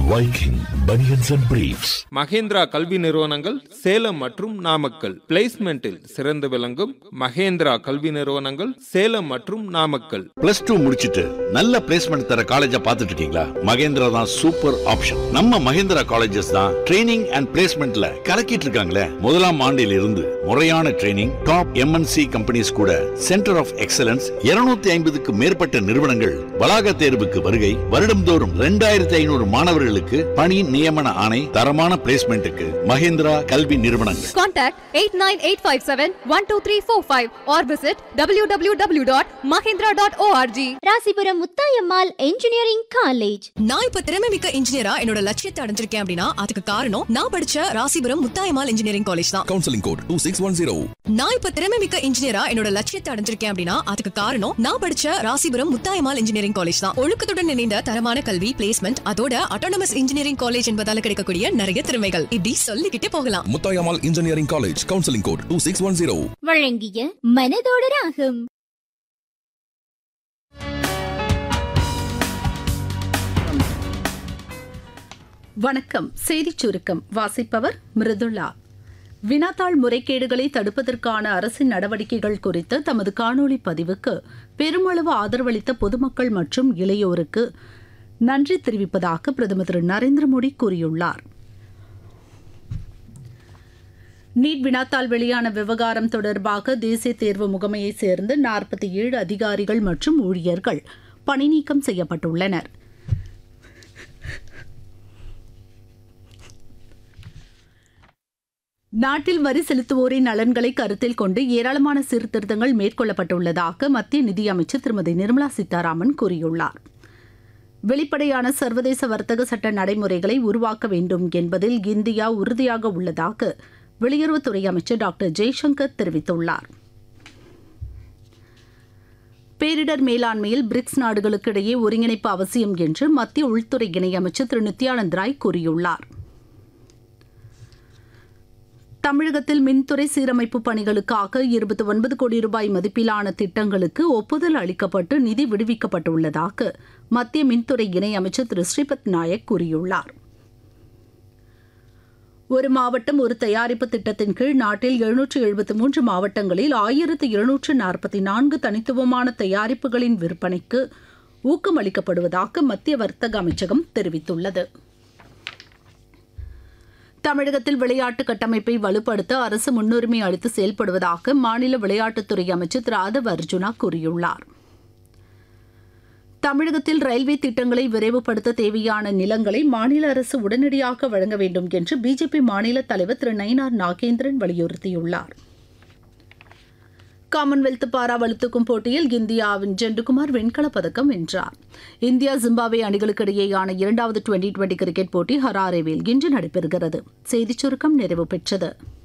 Viking Bunions and Briefs. Mahindra கல்வி நிறுவனங்கள் சேலம் மற்றும் நாமக்கல் பிளேஸ்மெண்டில் சிறந்து விளங்கும் மகேந்திரா கல்வி நிறுவனங்கள் சேலம் மற்றும் நாமக்கல் பிளஸ் டூ முடிச்சிட்டு நல்ல பிளேஸ்மெண்ட் தர காலேஜா பார்த்துட்டு இருக்கீங்களா மகேந்திரா தான் சூப்பர் ஆப்ஷன் நம்ம மகேந்திரா காலேஜஸ் தான் ட்ரைனிங் அண்ட் பிளேஸ்மெண்ட்ல கலக்கிட்டு இருக்காங்களே முதலாம் ஆண்டில் இருந்து முறையான ட்ரைனிங் டாப் எம்என்சி கம்பெனிஸ் கூட சென்டர் ஆஃப் எக்ஸலன்ஸ் 250 ஐம்பதுக்கு மேற்பட்ட நிறுவனங்கள் வளாக தேர்வுக்கு வருகை வருடம்தோறும் ரெண்டாயிரத்தி ஐநூறு மாணவர்களுக்கு பணி நியமன ஆணை தரமான பிளேஸ்மெண்ட்டுக்கு மகேந்திரா கல்வி நிறுவனங்கள் Contact 89857-12345 or visit www.mahindra.org. Rasipuram Muthayammal engineering college நான் இப்ப திறமை மிக்க இன்ஜினியரா என்னோட லட்சியத்தை அடைஞ்சிருக்கேன் அப்படின்னா அதுக்கு காரணம் நான் படிச்ச ராசிபுரம் முத்தாயம்மாள் இன்ஜினியரிங் காலேஜ் தான் counselling code two six one zero நான் இப்ப திறமை மிக்க இன்ஜினியரா என்னோட லட்சியத்தை அடைஞ்சிருக்கேன் அப்படின்னா அதுக்கு காரணம் நான் படிச்ச ராசிபுரம் முத்தாயம்மாள் இன்ஜினியரிங் காலேஜ் தான் ஒழுக்கத்துடன் இணைந்த தரமான கல்வி பிளேஸ்மெண்ட் அதோட அட்டானமஸ் இன்ஜினியரிங் காலேஜ் என்பதால கிடைக்கக்கூடிய நிறைய திறமைகள் இப்படி சொல்லிக்கிட்டே போகலாம் Muthayammal engineering college counselling code two six one zero வழங்கிய மனதோடு ராகம் வணக்கம் செய்திச் சுருக்கம் வாசிப்பவர் மிருதுளா வினாத்தாள் முறைகேடுகளை தடுப்பதற்கான அரசின் நடவடிக்கைகள் குறித்த தமது காணொளி பதிவுக்கு பெருமளவு ஆதரவளித்த பொதுமக்கள் மற்றும் இளையோருக்கு நன்றி தெரிவிப்பதாக பிரதமர் திரு நரேந்திர மோடி கூறியுள்ளார் நீட் வினாத்தாள் வெளியான விவகாரம் தொடர்பாக தேசிய தேர்வு முகமையைச் சேர்ந்த நாற்பத்தி ஏழு அதிகாரிகள் மற்றும் ஊழியர்கள் பணிநீக்கம் செய்யப்பட்டுள்ளனர் நாட்டில் வரி செலுத்துவோரின் நலன்களை கருத்தில் கொண்டு ஏராளமான சீர்திருத்தங்கள் மேற்கொள்ளப்பட்டுள்ளதாக மத்திய நிதியமைச்சர் திருமதி நிர்மலா சீதாராமன் கூறியுள்ளார் வெளிப்படையான சர்வதேச வர்த்தக சட்ட நடைமுறைகளை உருவாக்க வேண்டும் என்பதில் இந்தியா உறுதியாக உள்ளதாக வெளியுறவுத்துறை அமைச்சர் டாக்டர் ஜெய்சங்கர் தெரிவித்துள்ளார் பேரிடர் மேலாண்மையில் பிரிக்ஸ் நாடுகளுக்கு இடையே ஒருங்கிணைப்பு அவசியம் என்று மத்திய உள்துறை இணையமைச்சர் திரு நித்யானந்த் ராய் கூறியுள்ளார் தமிழகத்தில் மின்துறை சீரமைப்பு பணிகளுக்காக இருபத்தி ஒன்பது கோடி ரூபாய் மதிப்பிலான திட்டங்களுக்கு ஒப்புதல் அளிக்கப்பட்டு நிதி விடுவிக்கப்பட்டுள்ளதாக மத்திய மின்துறை இணையமைச்சர் திரு ஸ்ரீபத் நாயக் கூறியுள்ளார் ஒரு மாவட்டம் ஒரு தயாரிப்பு திட்டத்தின் கீழ் நாட்டில் எழுநூற்று எழுபத்தி மூன்று மாவட்டங்களில் ஆயிரத்து இருநூற்று நாற்பத்தி நான்கு தனித்துவமான தயாரிப்புகளின் விற்பனைக்கு ஊக்கம் அளிக்கப்படுவதாக மத்திய வர்த்தக அமைச்சகம் தெரிவித்துள்ளது தமிழகத்தில் விளையாட்டு கட்டமைப்பை வலுப்படுத்த அரசு முன்னுரிமை அளித்து செயல்படுவதாக மாநில விளையாட்டுத்துறை அமைச்சர் திரு ஆதவ் அர்ஜுனா கூறியுள்ளார் தமிழகத்தில் ரயில்வே திட்டங்களை விரைவுபடுத்த தேவையான நிலங்களை மாநில அரசு உடனடியாக வழங்க வேண்டும் என்று பிஜேபி மாநில தலைவர் திரு நயினார் நாகேந்திரன் வலியுறுத்தியுள்ளார் காமன்வெல்த் பாரா வலுத்துக்கும் போட்டியில் இந்தியாவின் ஜெண்டுகுமார் வெண்கலப் பதக்கம் வென்றார் இந்தியா ஜிம்பாப்வே அணிகளுக்கு இடையேயான இரண்டாவது டுவெண்டி டுவெண்டி கிரிக்கெட் போட்டி ஹராரேவில் இன்று நடைபெறுகிறது செய்திச் சுருக்கம் நிறைவு பெற்றது